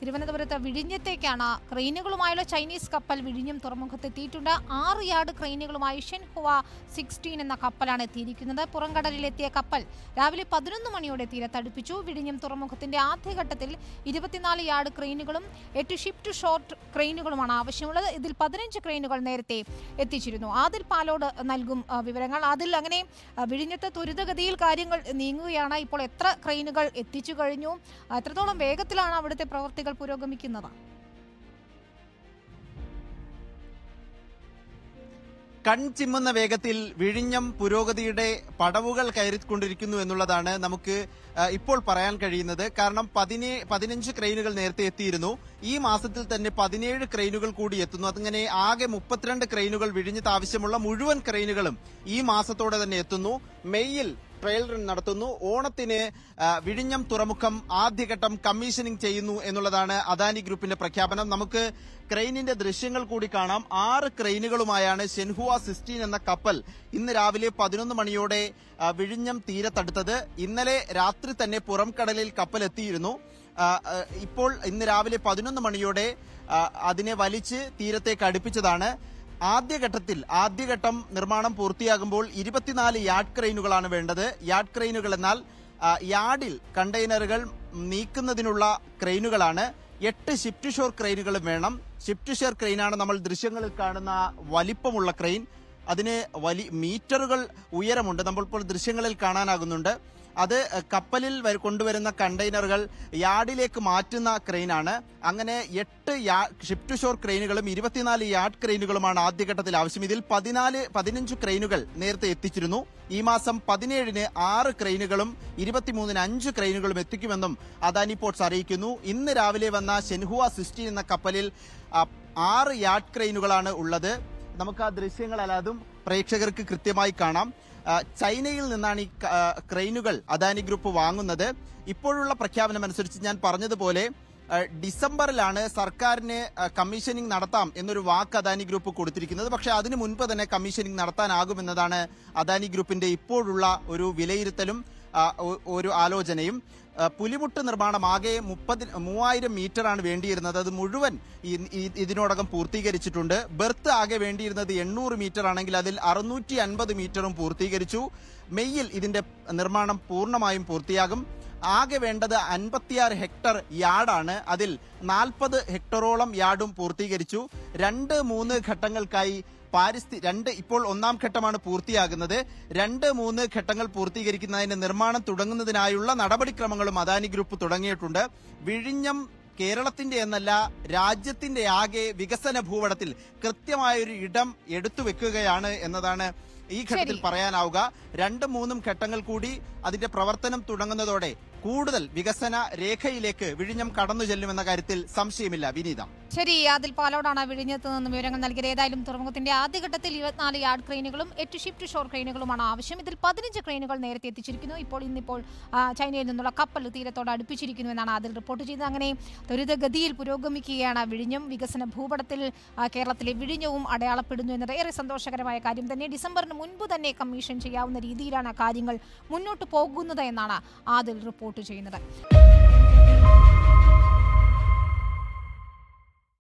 തിരുവനന്തപുരത്ത് വിഴിഞ്ഞത്തേക്കാണ് ക്രെയിനുകളുമായുള്ള ചൈനീസ് കപ്പൽ വിഴിഞ്ഞം തുറമുഖത്തെത്തിയിട്ടുണ്ട് ആറ് യാർഡ് ക്രെയിനുകളുമായി ഷെൻഹുവ സിക്സ്റ്റീൻ എന്ന കപ്പലാണ് എത്തിയിരിക്കുന്നത് പുറംകടലിലെത്തിയ കപ്പൽ രാവിലെ പതിനൊന്ന് മണിയോടെ തീരത്തടുപ്പിച്ചു വിഴിഞ്ഞം തുറമുഖത്തിന്റെ ആദ്യഘട്ടത്തിൽ ഇരുപത്തിനാല് യാർഡ് ക്രെയിനുകളും എട്ട് ഷിഫ്റ്റ് ഷോർട്ട് ക്രെയിനുകളുമാണ് ആവശ്യമുള്ളത് ഇതിൽ പതിനഞ്ച് ക്രെയിനുകൾ നേരത്തെ എത്തിച്ചിരുന്നു ആദിൽ പാലോട് നൽകും ആ, വിവരങ്ങൾ അതിൽ അങ്ങനെ ആ, വിഴിഞ്ഞത്ത് ത്വരിതഗതിയിൽ കാര്യങ്ങൾ നീങ്ങുകയാണ് ഇപ്പോൾ എത്ര ക്രെയിനുകൾ എത്തിച്ചു കഴിഞ്ഞു ആ, എത്രത്തോളം വേഗത്തിലാണ് അവിടുത്തെ പ്രവൃത്തികൾ പുരോഗമിക്കുന്നത് കൺചിമ്മുന്ന വേഗത്തിൽ വിഴിഞ്ഞം പുരോഗതിയുടെ പടവുകൾ കയറിക്കൊണ്ടിരിക്കുന്നു എന്നുള്ളതാണ് നമുക്ക് ആ, ഇപ്പോൾ പറയാൻ കഴിയുന്നത് കാരണം പതിനേ പതിനഞ്ച് ക്രെയിനുകൾ നേരത്തെ എത്തിയിരുന്നു ഈ മാസത്തിൽ തന്നെ പതിനേഴ് ക്രെയിനുകൾ കൂടി എത്തുന്നു അതിങ്ങനെ ആകെ മുപ്പത്തിരണ്ട് ക്രെയിനുകൾ വിഴിഞ്ഞത്ത് ആവശ്യമുള്ള മുഴുവൻ ക്രെയിനുകളും ഈ മാസത്തോടെ തന്നെ എത്തുന്നു മെയ്യിൽ ട്രയൽ റൺ നടത്തുന്നു ഓണത്തിന് ആ, വിഴിഞ്ഞം തുറമുഖം ആദ്യഘട്ടം കമ്മീഷനിങ് ചെയ്യുന്നു എന്നുള്ളതാണ് അദാനി ഗ്രൂപ്പിന്റെ പ്രഖ്യാപനം നമുക്ക് ക്രെയിനിന്റെ ദൃശ്യങ്ങൾ കൂടി കാണാം ആറ് ക്രെയിനുകളുമായാണ് ഷെൻഹുവ സിസ്റ്റീൻ എന്ന കപ്പൽ ഇന്ന് രാവിലെ പതിനൊന്ന് മണിയോടെ ആ, വിഴിഞ്ഞം തീരത്തടുത്തത് ഇന്നലെ രാത്രി തന്നെ പുറം കടലിൽ കപ്പൽ എത്തിയിരുന്നു ആ, ആ, ഇപ്പോൾ ഇന്ന് രാവിലെ പതിനൊന്ന് മണിയോടെ ആ, അതിനെ വലിച്ച് തീരത്തേക്ക് അടുപ്പിച്ചതാണ് ആദ്യഘട്ടത്തിൽ ആദ്യഘട്ടം നിർമ്മാണം പൂർത്തിയാകുമ്പോൾ ഇരുപത്തിനാല് യാർഡ് ക്രെയിനുകളാണ് വേണ്ടത് യാർഡ് ക്രെയിനുകൾ എന്നാൽ ആ, യാർഡിൽ കണ്ടെയ്നറുകൾ നീക്കുന്നതിനുള്ള ക്രെയിനുകളാണ് എട്ട് ഷിഫ്റ്റ് ഷോർ ക്രെയിനുകളും വേണം ഷിഫ്റ്റ് ഷോർ ക്രെയിനാണ് നമ്മൾ ദൃശ്യങ്ങളിൽ കാണുന്ന വലിപ്പമുള്ള ക്രെയിൻ അതിന് വലി മീറ്ററുകൾ ഉയരമുണ്ട് നമ്മളിപ്പോൾ ദൃശ്യങ്ങളിൽ കാണാനാകുന്നുണ്ട് അത് കപ്പലിൽ വര- കൊണ്ടുവരുന്ന കണ്ടെയ്നറുകൾ യാർഡിലേക്ക് മാറ്റുന്ന ക്രെയിനാണ് അങ്ങനെ എട്ട് യാ- ഷിഫ്റ്റ് ഷോർ ക്രെയിനുകളും ഇരുപത്തിനാല് യാർഡ് ക്രെയിനുകളുമാണ് ആദ്യഘട്ടത്തിൽ ആവശ്യം ഇതിൽ പതിനാല് പതിനഞ്ച് ക്രെയിനുകൾ നേരത്തെ എത്തിച്ചിരുന്നു ഈ മാസം പതിനേഴിന് ആറ് ക്രെയിനുകളും ഇരുപത്തിമൂന്നിന് അഞ്ച് ക്രെയിനുകളും എത്തിക്കുമെന്നും അദാനി പോർട്സ് അറിയിക്കുന്നു ഇന്ന് രാവിലെ വന്ന ഷെൻഹുവ സിസ്റ്റീൻ എന്ന കപ്പലിൽ ആ, ആറ് യാർഡ് ക്രെയിനുകളാണ് ഉള്ളത് നമുക്ക് ആ ദൃശ്യങ്ങൾ അതും പ്രേക്ഷകർക്ക് കൃത്യമായി കാണാം ആ, ചൈനയിൽ നിന്നാണ് ഈ ക- ആ, ക്രെയിനുകൾ അദാനി ഗ്രൂപ്പ് വാങ്ങുന്നത് ഇപ്പോഴുള്ള പ്രഖ്യാപനം അനുസരിച്ച് ഞാൻ പറഞ്ഞതുപോലെ ആ, ഡിസംബറിലാണ് സർക്കാരിന് ആ, കമ്മീഷനിങ് നടത്താം എന്നൊരു വാക്ക് അദാനി ഗ്രൂപ്പ് കൊടുത്തിരിക്കുന്നത് പക്ഷെ അതിനു മുൻപ് തന്നെ കമ്മീഷനിങ് നടത്താനാകുമെന്നതാണ് അദാനി ഗ്രൂപ്പിന്റെ ഇപ്പോഴുള്ള ഒരു വിലയിരുത്തലും ആ, ഒ- ഒരു ആലോചനയും ആ, പുലിമുട്ട് നിർമ്മാണം ആകെ മുപ്പത് മൂവായിരം മീറ്ററാണ് വേണ്ടിയിരുന്നത് അത് മുഴുവൻ ഈ- ഈ- ഇതിനോടകം പൂർത്തീകരിച്ചിട്ടുണ്ട് ബെർത്ത് ആകെ വേണ്ടിയിരുന്നത് എണ്ണൂറ് മീറ്റർ ആണെങ്കിൽ അതിൽ അറുന്നൂറ്റി അൻപത് മീറ്ററും പൂർത്തീകരിച്ചു മെയ്യിൽ ഇതിന്റെ നിർമ്മാണം പൂർണ്ണമായും പൂർത്തിയാകും ആകെ വേണ്ടത് അൻപത്തിയാറ് ഹെക്ടർ യാർഡാണ് അതിൽ നാൽപ്പത് ഹെക്ടറോളം യാർഡും പൂർത്തീകരിച്ചു രണ്ട് മൂന്ന് ഘട്ടങ്ങൾക്കായി പാരിസ്ഥി രണ്ട് ഇപ്പോൾ ഒന്നാം ഘട്ടമാണ് പൂർത്തിയാകുന്നത് രണ്ട് മൂന്ന് ഘട്ടങ്ങൾ പൂർത്തീകരിക്കുന്നതിന് നിർമ്മാണം തുടങ്ങുന്നതിനായുള്ള നടപടിക്രമങ്ങളും അദാനി ഗ്രൂപ്പ് തുടങ്ങിയിട്ടുണ്ട് വിഴിഞ്ഞം കേരളത്തിന്റെ എന്നല്ല രാജ്യത്തിന്റെ ആകെ വികസന ഭൂപടത്തിൽ കൃത്യമായൊരു ഇടം എടുത്തു വെക്കുകയാണ് എന്നതാണ് ഈ ഘട്ടത്തിൽ ശരി. പറയാനാവുക രണ്ടും മൂന്നും ഘട്ടങ്ങൾ കൂടി അതിന്റെ പ്രവർത്തനം തുടങ്ങുന്നതോടെ കൂടുതൽ വികസന രേഖയിലേക്ക് വിഴിഞ്ഞം കടന്നു ചെല്ലുമെന്ന കാര്യത്തിൽ സംശയമില്ല വിനീത ശരി അതിൽ പാലോടാണ് വിഴിഞ്ഞത്ത് നിന്ന് വിവരങ്ങൾ നൽകിയത് ഏതായാലും തുറമുഖത്തിന്റെ ആദ്യഘട്ടത്തിൽ ഇരുപത്തിനാല് യാർഡ് ക്രെയിനുകളും എട്ട് ഷിഫ്റ്റ് ഷോർ ക്രെയിനുകളുമാണ് ആവശ്യം ഇതിൽ പതിനഞ്ച് ക്രെയിനുകൾ നേരത്തെ എത്തിച്ചിരിക്കുന്നു ഇപ്പോൾ ഇന്നിപ്പോൾ ആ, ചൈനയിൽ നിന്നുള്ള കപ്പൽ തീരത്തോട് അടുപ്പിച്ചിരിക്കുന്നു എന്നാണ് അതിൽ റിപ്പോർട്ട് ചെയ്തത് അങ്ങനെ ത്വരിതഗതിയിൽ പുരോഗമിക്കുകയാണ് വിഴിഞ്ഞം വികസന ഭൂപടത്തിൽ ആ, കേരളത്തിലെ വിഴിഞ്ഞവും അടയാളപ്പെടുന്നു എന്നത് ഏറെ സന്തോഷകരമായ കാര്യം തന്നെ ഡിസംബറിന് മുൻപ് തന്നെ കമ്മീഷൻ ചെയ്യാവുന്ന രീതിയിലാണ് കാര്യങ്ങൾ മുന്നോട്ട് പോകുന്നത് എന്നാണ് ആദിൽ റിപ്പോർട്ട് ചെയ്യുന്നത്